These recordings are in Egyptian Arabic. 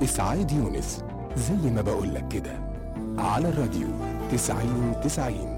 إسعاد يونس زي ما بقولك كده على الراديو تسعين تسعين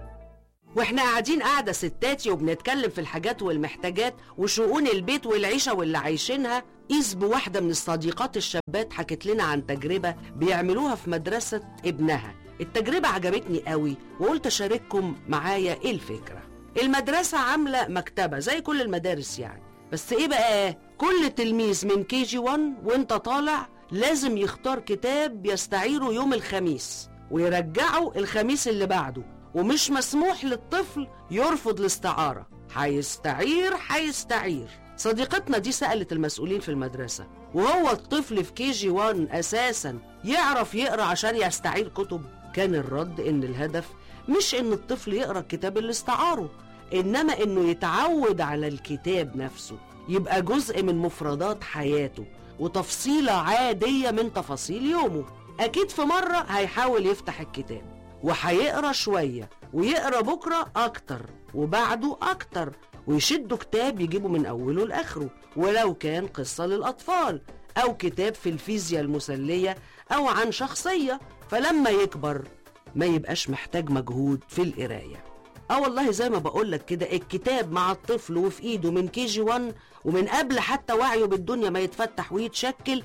واحنا قاعدين قاعدة ستاتي وبنتكلم في الحاجات والمحتاجات وشؤون البيت والعيشة واللي عايشينها قيس بواحدة من الصديقات الشابات حكت لنا عن تجربة بيعملوها في مدرسة ابنها التجربة عجبتني قوي وقلت أشارككم معايا إيه الفكرة المدرسة عاملة مكتبة زي كل المدارس يعني بس إيه بقى كل تلميذ من كي جي 1 وانت طالع لازم يختار كتاب يستعيره يوم الخميس ويرجعه الخميس اللي بعده ومش مسموح للطفل يرفض الاستعارة هيستعير هيستعير صديقتنا دي سألت المسؤولين في المدرسة وهو الطفل في كي جي 1 أساسا يعرف يقرأ عشان يستعير كتب كان الرد إن الهدف مش إن الطفل يقرأ الكتاب اللي استعاره إنما إنه يتعود على الكتاب نفسه يبقى جزء من مفردات حياته وتفصيلة عادية من تفاصيل يومه أكيد في مرة هيحاول يفتح الكتاب وهيقرا شوية ويقرا بكرة أكتر وبعده أكتر ويشدوا كتاب يجيبه من أوله لآخره ولو كان قصة للأطفال أو كتاب في الفيزياء المسلية أو عن شخصية فلما يكبر ما يبقاش محتاج مجهود في القراية اه والله زي ما بقولك كده الكتاب مع الطفل وفي ايده من كي جي 1 ومن قبل حتى وعيه بالدنيا ما يتفتح ويتشكل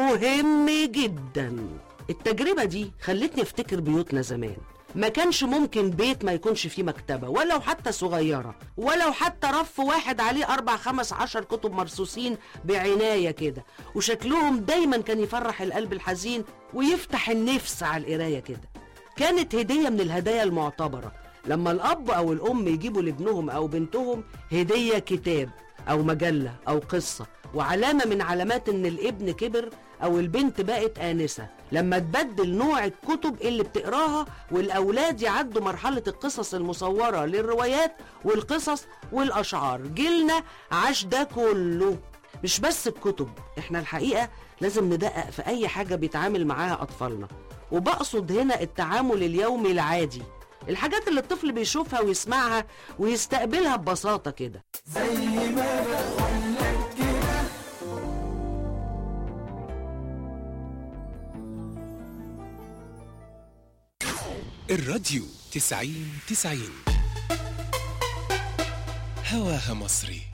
مهم جدا التجربة دي خلتني افتكر بيوتنا زمان ما كانش ممكن بيت ما يكونش فيه مكتبة ولو حتى صغيرة ولو حتى رف واحد عليه أربع خمس عشر كتب مرصوصين بعناية كده وشكلهم دايما كان يفرح القلب الحزين ويفتح النفس على القراية كده كانت هدية من الهدايا المعتبرة لما الأب أو الأم يجيبوا لابنهم أو بنتهم هدية كتاب أو مجلة أو قصة وعلامة من علامات إن الابن كبر أو البنت بقت آنسة لما تبدل نوع الكتب اللي بتقراها والأولاد يعدوا مرحلة القصص المصورة للروايات والقصص والأشعار جيلنا عاش ده كله مش بس الكتب احنا الحقيقة لازم ندقق في أي حاجة بيتعامل معاها أطفالنا وبقصد هنا التعامل اليومي العادي الحاجات اللي الطفل بيشوفها ويسمعها ويستقبلها ببساطة كده الراديو تسعين تسعين هواها مصري